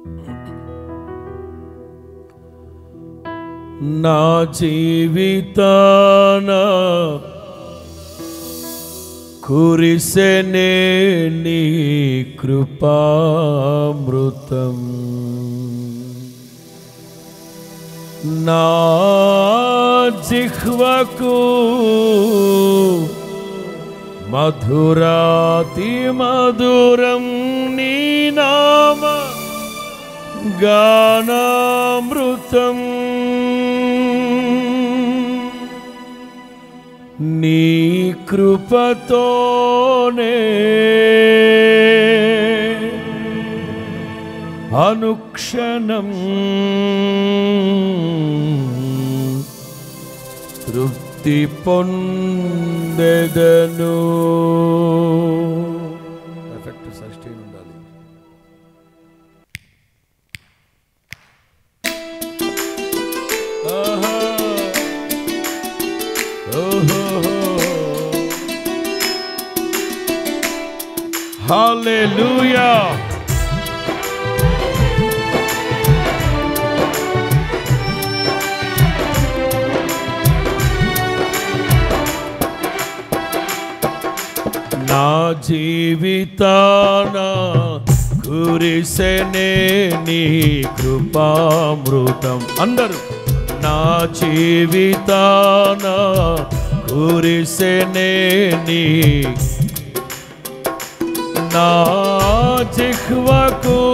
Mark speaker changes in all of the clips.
Speaker 1: నా జీవితాన కురిసెనే నీ కృపామృతం నా జిహ్వకు మధురాతి మధురం నీ నామ గానామృతం నీ కృపతోనే అనుక్షణం తృప్తి పొందెదను ఎఫెక్ట్ సస్టైన్ ఉండాలి ఆహా. ఓహోహో. హల్లెలూయా నా జీవితాన కురిసెనే నీ కృపామృతం అందరూ నా జీవితాన కురిసెనే నీ నా జిహ్వకు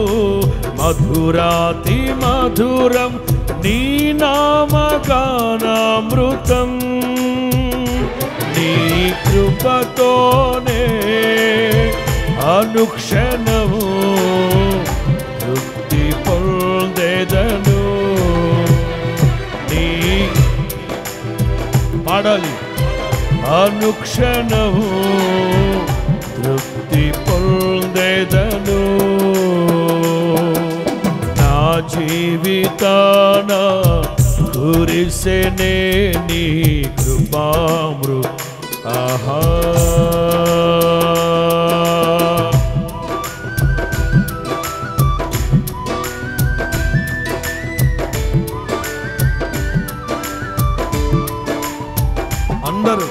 Speaker 1: మధురాతి మధురం నీ నామగానామృతం నీ కృపతోనే అనుక్షణము తృప్తి పొందేదను నీ పాడాలి అనుక్షణము తృప్తి పొందేదను నా జీవితాన కురిసెనే నీ కృపామృ ఆహా అందరూ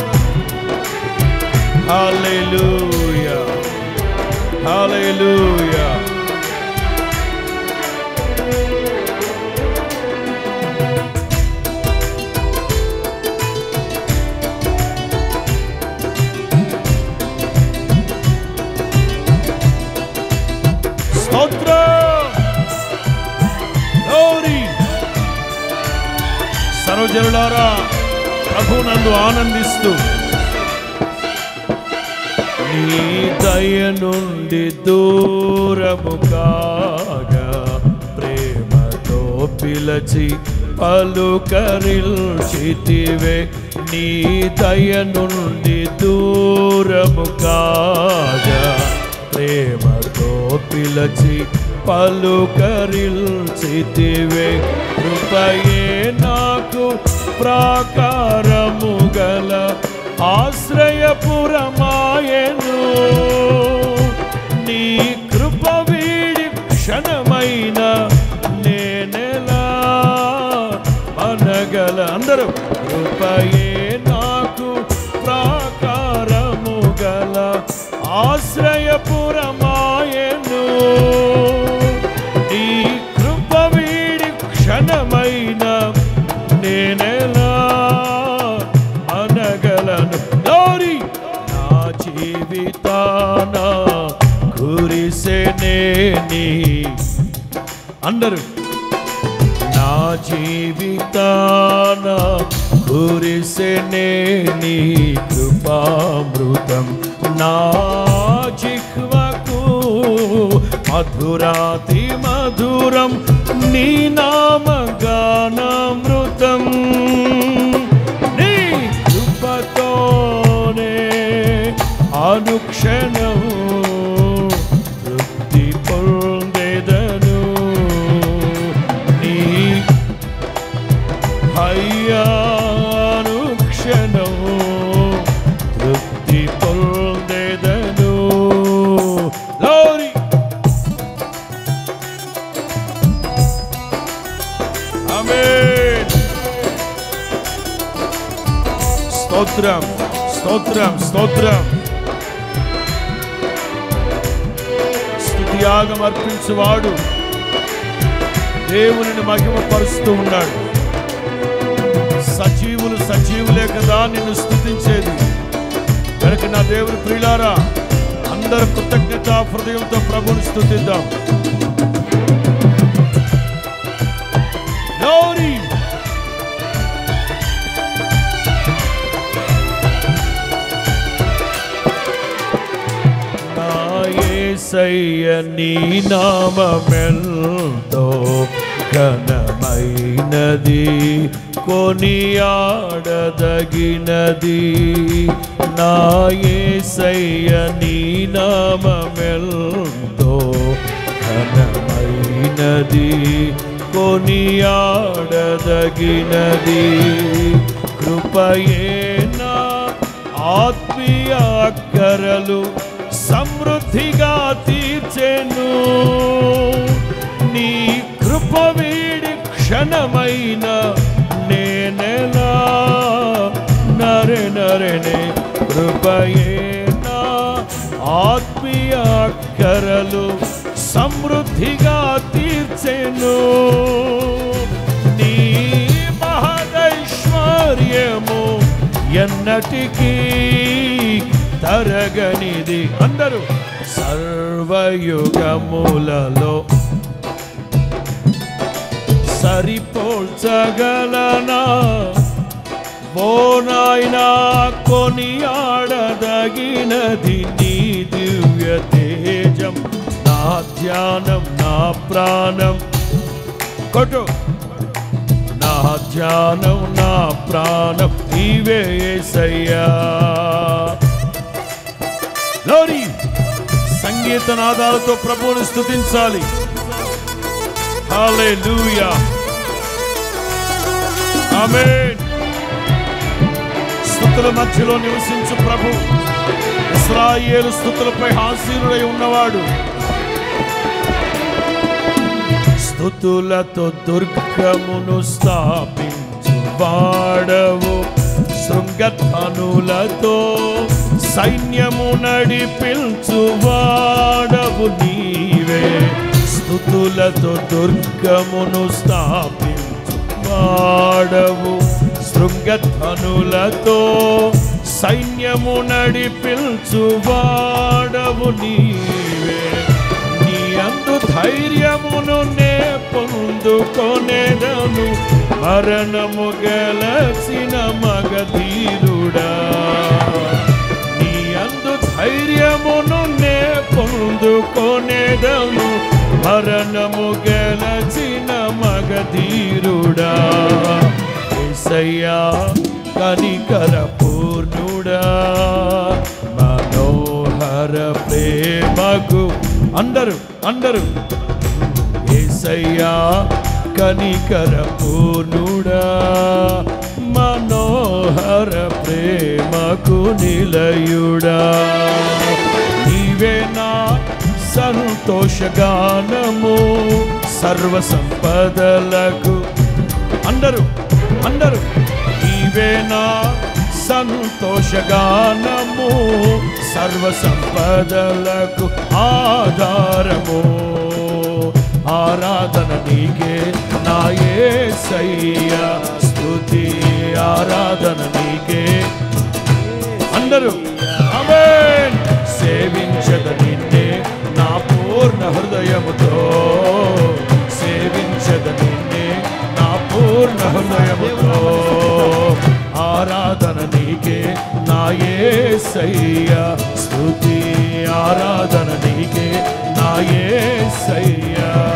Speaker 1: హల్లెలూయా హల్లెలూయా స్తోత్రం గౌరీ సర్వజనులారా ప్రభు నందు ఆనందిస్తూ నీ దయ నుండి దూరము కాగా ప్రేమతో పిలచి పలుకరిల్చితివే నీ దయ నుండి దూరము కాగా ప్రేమతో పిలచి పలుకరిల్చితివే కృపయే నాకు ప్రాకారము గల ఆశ్రయపురమాయను నీ కృప వీడి క్షణమైన నేనెలా అనగల అందరూ కృపయే నాకు ప్రాకారము గల ఆశ్రయపురమాయను నీ కృప వీడి క్షణమైన నేనెలా అనగలను గౌరీ నా జీవితాన కురిసెనే నీ అందరూ నా జీవితాన కురిసెనే నీ కృపామృతం నా జిహ్వకు మధురాతి మధురం నీ నామగానామృతం నీ కృపతోనే అనుక్షణము తృప్తి పొందెదను నీ హయ్యానుక్షణము తృప్తి పొందెదను Glory! స్తోత్రం స్తోత్రం స్తోత్రం స్థుతియాగం అర్పించువాడు దేవునిని మహిమపరుస్తూ ఉన్నాడు సజీవులు సజీవులే కదా నిన్ను స్థుతించేది కనుక నా దేవుని ప్రియులారా అందరు కృతజ్ఞత హృదయంతో ప్రభుని స్థుతిద్దాం Glory! నా యేసయ్య నీ నామమెంతో ఘనమైనది కొనియాడదగినది నా యేసయ్య నీ నామమెంతో ఘనమైనది కొనియాడదగినది కృపయేనా ఆత్మీయ అక్కరలు సమృద్ధిగా తీర్చెను నీ కృప వీడి క్షణమైన నేనెలా నరే నరనే కృపయేనా ఆత్మీయ అక్కరలు సమృద్ధిగా తీర్చెను నీ మహదైశ్వర్యము ఎన్నటికీ తరగనిది అందరూ సర్వయుగములలో సరిపోల్చగలనా ఓ నాయనా కొనియాడదగినది నీ దివ్య తేజం నా ధ్యానం నా ప్రాణం కొట్టు నా ధ్యానం నా ప్రాణం నీవే యేసయ్యా లోరీ సంగీత నాదాలతో ప్రభువుని స్తుతించాలి హల్లెలూయా ఆమేన్ స్తుతుల మధ్యలో నివసించు ప్రభు ఇస్రాయేలు స్తుతులపై హాసీనుడై ఉన్నవాడు స్థుతులతో దుర్గమును స్థాపించు వాడవు శృంగధనులతో సైన్యము నడిపించు వాడవు నీవే స్థుతులతో దుర్గమును స్థాపించు వాడవు శృంగధనులతో సైన్యము నడిపించు వాడవు నీవే నీ అందు ధైర్యమును నే పొందుకొనేదను మరణము గెలచిన మగధీరుడా నీ అందు ధైర్యమును నే పొందుకొనేదను మరణము గెలచిన మగధీరుడా ఏసయ్యా కనికర పూర్ణుడా మనోహర ప్రేమకు అందరూ అందరూ ఏసయ్యా కనికర పూర్ణుడా మనోహర ప్రేమకు నిలయుడా నీవే నా సంతోషగానము సర్వ సంపదలకు అందరూ అందరూ నీవే నా సంతోషగానము సర్వ సంపదలకు ఆధారము ఆరాధన నీకే నా యేసయ్య స్తుతి ఆరాధన నీకే అందరూ ఆమేన్ సేవించద నిన్నే నా పూర్ణ హృదయముతో సేవించద నిన్నే నా పూర్ణ హృదయముతో ఆరాధన నీకే నా యేసయ్య స్తుతి ఆరాధన నీకే నా యేసయ్య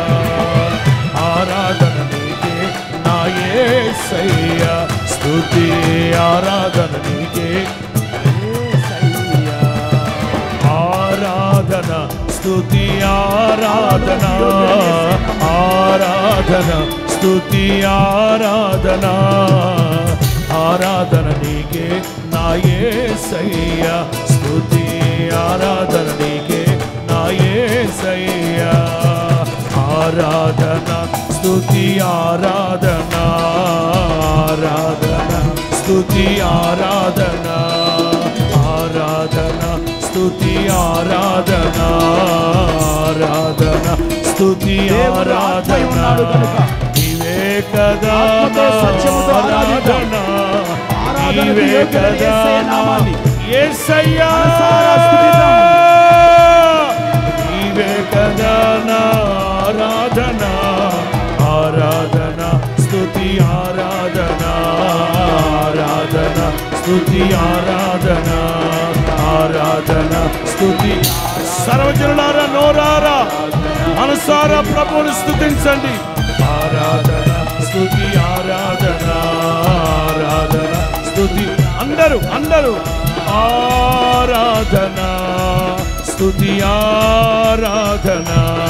Speaker 1: ఆరాధన నీకే నా యేసయ్య స్తుతి ఆరాధన నీకే ఆరాధన స్తుతి ఆరాధన ఆరాధన స్తుతి ఆరాధన ఆరాధన నీకే నా యేసయ్య స్తుతి ఆరాధన నీకే నా యేసయ్య ఆరాధన స్తుతి ఆరాధన ఆరాధన స్తుతి ఆరాధన ఆరాధన స్తుతి ఆరాధన ఆరాధన స్తుతి
Speaker 2: దేవుడు ఆత్మై
Speaker 1: ఆరాధన
Speaker 2: ఉన్నాడు కనుక
Speaker 1: నీవే కదా
Speaker 2: ఆత్మతో సత్యముతో ఆరాధిద్దాం. ఆరాధనకు
Speaker 1: నీవే
Speaker 2: యోగ్యుడైన
Speaker 1: కదా
Speaker 2: యేసయ్య నామాన్ని
Speaker 1: యేసయ్యా
Speaker 2: మనసారా స్తుతిద్దాం.
Speaker 1: నీవే కదా నా ఆరాధన ఆరాధన స్తుతి ఆరాధన ఆరాధన స్తుతి ఆరాధన ఆరాధన స్తుతి సర్వజనులారా నోరారా మనసారా ప్రభువుని స్తుతించండి ఆరాధన స్తుతి ఆరాధన ఆరాధన స్తుతి అందరూ అందరూ ఆరాధన స్తుతి ఆరాధన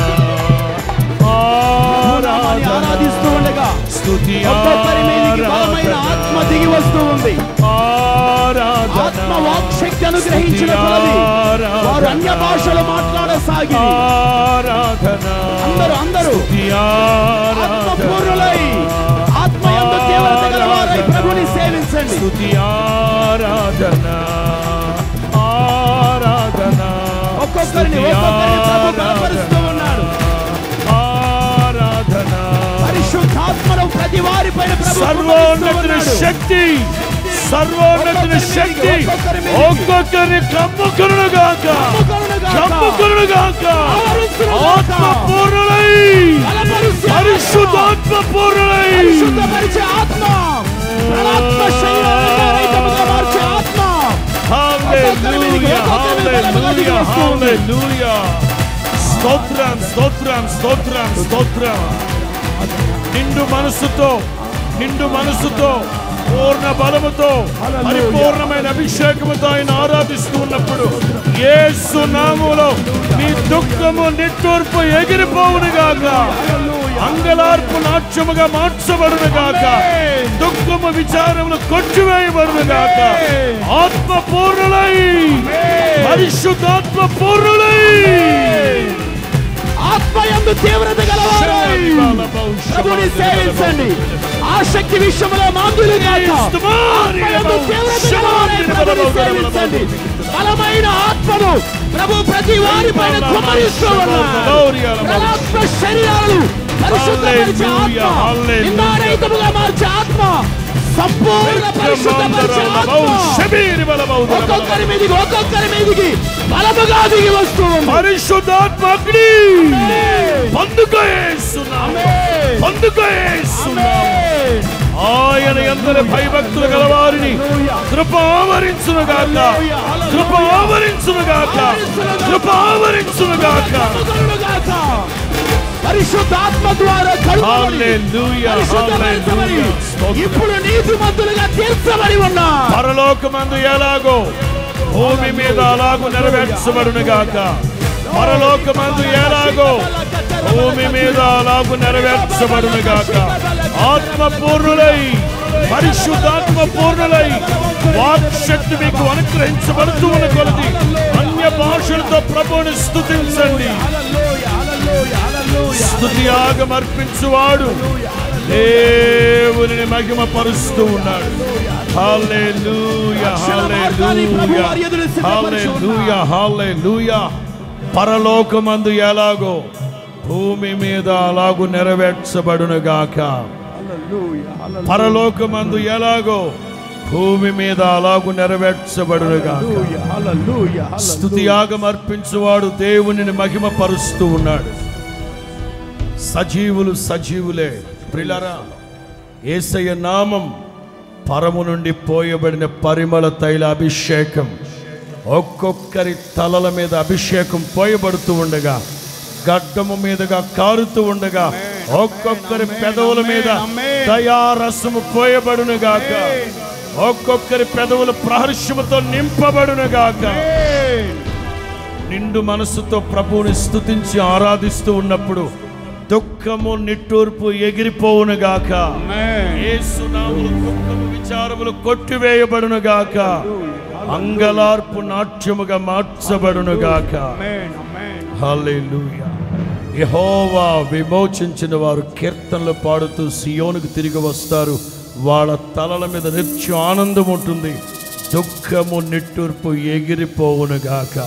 Speaker 2: నామాన్ని ఆరాధిస్తూ ఉండగా
Speaker 1: స్తుతి
Speaker 2: ఒక్కొక్కరి మీదికి బలమైన ఆత్మ దిగి వస్తూ ఉంది
Speaker 1: ఆరాధన
Speaker 2: ఆత్మ వాక్శక్తి అనుగ్రహించిన కొలది వారు అన్య భాషలు మాట్లాడసాగి
Speaker 1: ఆరాధన
Speaker 2: అందరూ అందరూ
Speaker 1: స్తుతి
Speaker 2: ఆత్మ పూర్ణులై ఆత్మ యందు తీవ్రత గలవారై ప్రభుని సేవించండి
Speaker 1: స్తుతి ఆరాధన ఆరాధన
Speaker 2: ఒక్కొక్కరిని
Speaker 1: స్తుతి
Speaker 2: ఒక్కొక్కరిని ప్రభు
Speaker 1: ఆరాధన.
Speaker 2: బలపరుస్తూ ఉన్నాడు
Speaker 1: ఆరాధన
Speaker 2: పరిశుద్ధాత్మను ప్రతి వారి పైన ప్రభు
Speaker 1: సర్వోన్నతుని
Speaker 2: కుమ్మరిస్తూ ఉన్నాడు.
Speaker 1: శక్తి సర్వోన్నతుని
Speaker 2: ఒక్కొక్కరి
Speaker 1: శక్తి
Speaker 2: మీదికి, ఒక్కొక్కరి మీదికి.
Speaker 1: ఒక్కొక్కరిని కమ్ముకును గాక
Speaker 2: కమ్ముకొనుగాక.
Speaker 1: కమ్ముకును గాక
Speaker 2: ఆవరించునుగాక.
Speaker 1: ఆత్మ పూర్ణులై
Speaker 2: బలపరుచే
Speaker 1: పరిశుద్ధాత్మ పూర్ణులై
Speaker 2: పరిశుద్ధపరిచే ఆత్మ ప్రాణాత్మ శరీరాన్ని రహితముగా మార్చే ఆత్మ ఒక్కొక్కరి మీదికి,
Speaker 1: హల్లెలూయా
Speaker 2: ఒక్కొక్కరి మీద బలముగా దిగి
Speaker 1: హల్లెలూయా
Speaker 2: వస్తూ ఉంది.
Speaker 1: హల్లెలూయా స్తోత్రం స్తోత్రం స్తోత్రం స్తోత్రం నిండు మనసుతో నిండు మనసుతో పూర్ణ బలముతో పరిపూర్ణమైన అభిషేకముతో ఆయన ఆరాధిస్తూ ఉన్నప్పుడు యేసు నామములో మీ దుఃఖము నిట్టూర్పు ఎగిరిపోవును గాక అంగలార్పు నాట్యముగా మార్చబడును గాక దుఃఖము విచారములు కొట్టివేయబడును గాక ఆత్మ పూర్ణులై పరిశుద్ధాత్మ పూర్ణులై
Speaker 2: ఆత్మ యందు తీవ్రత గలవారై ప్రభుని సేవించండి ఆ శక్తి విషయంలో మాందులు కాక ఆత్మ యందు తీవ్రత గలవారై ప్రభుని సేవించండి బలమైన ఆత్మను ప్రభు ప్రతి వారి పైన కుమ్మరిస్తూ ఉన్నారు ప్రాణాత్మ శరీరాలు పరిశుద్ధపరిచే ఆత్మ
Speaker 1: Hallelujah.
Speaker 2: నిందారహితముగా మార్చే ఆత్మ సంపూర్ణ పరిశుద్ధపరిచే ఆత్మ ఒక్కొక్కరి మీదికి ఒక్కొక్కరి మీదికి బలముగా దిగి వస్తూ ఉంది
Speaker 1: పరిశుద్ధాత్మ అగ్ని పొందుకోయేస్తున్నాము
Speaker 2: ఆమేన్.
Speaker 1: పొందుకోయేస్తున్నాము
Speaker 2: ఆమేన్.
Speaker 1: ఆయన ఎందరి భయభక్తులు గలవారిని కృప ఆవరించును గాక కృప ఆవరించును గాక కృప ఆవరించును గాక
Speaker 2: కలుగునుగాక. పరిశుద్ధాత్మ ద్వారా కలుగుబడి,
Speaker 1: హల్లెలూయా,
Speaker 2: పరిశుద్ధపరచబడి,
Speaker 1: హల్లెలూయా. స్తోత్రం.
Speaker 2: ఇప్పుడు నీతిమంతులుగా తీర్చబడి ఉన్నా
Speaker 1: పరలోకమందు ఎలాగో భూమి మీద అలాగూ నెరవేర్చబడును గాక పరలోకమందు ఎలాగో భూమి మీద అలాగూ నెరవేర్చబడును గాక ఆత్మ పూర్ణులై పరిశుద్ధాత్మ పూర్ణులై వాక్శక్తి మీకు అనుగ్రహించబడుతూ ఉన్న కొలది అన్య భాషలతో ప్రభువుని స్తుతించండి స్తుతి ఆగమర్పించువాడు దేవుని మహిమ పరుస్తూ ఉన్నాడు హల్లెలూయా హల్లెలూయా హల్లెలూయా హల్లెలూయా పరలోకమందు ఎలాగో భూమి మీద అలాగూ నెరవేర్చబడును గాక పరలోకమందు ఎలాగో భూమి మీద అలాగూ నెరవేర్చబడును గాక స్తుతి యాగం అర్పించువాడు దేవునిని మహిమ పరుస్తూ ఉన్నాడు సజీవులు సజీవులే ప్రిలరా ఏసయ్య నామం పరము నుండి పోయబడిన పరిమళ తైల అభిషేకం ఒక్కొక్కరి తలల మీద అభిషేకం పోయబడుతూ ఉండగా గడ్డము మీదుగా కారుతూ ఉండగా ఒక్కొక్కరి పెదవుల మీద దయారసము పోయబడును గాక ఒక్కొక్కరి పెదవులు ప్రహర్షముతో నింపబడును గాక నిండు మనసుతో ప్రభువుని స్తుతించి ఆరాధిస్తూ ఉన్నప్పుడు దుఃఖము నిట్టూర్పు ఎగిరిపోవును గాక యేసునామములు దుఃఖము విచారములు కొట్టివేయబడును గాక అంగలార్పు నాట్యముగా మార్చబడును గాక హల్లెలూయా యెహోవా విమోచించిన వారు కీర్తనలు పాడుతూ సియోనుకు తిరిగి వస్తారు వాళ్ళ తలల మీద నిత్య ఆనందం ఉంటుంది దుఃఖము నిట్టూర్పు ఎగిరిపోవునుగాక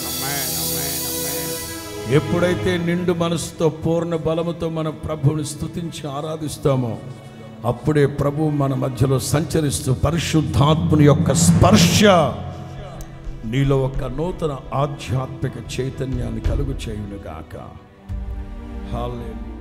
Speaker 1: ఎప్పుడైతే నిండు మనసుతో పూర్ణ బలముతో మన ప్రభువుని స్తుతించి ఆరాధిస్తామో అప్పుడే ప్రభు మన మధ్యలో సంచరిస్తూ పరిశుద్ధాత్ముని యొక్క స్పర్శ నీలో ఒక నూతన ఆధ్యాత్మిక చైతన్యాన్ని కలుగు చేయునుగాక హాలే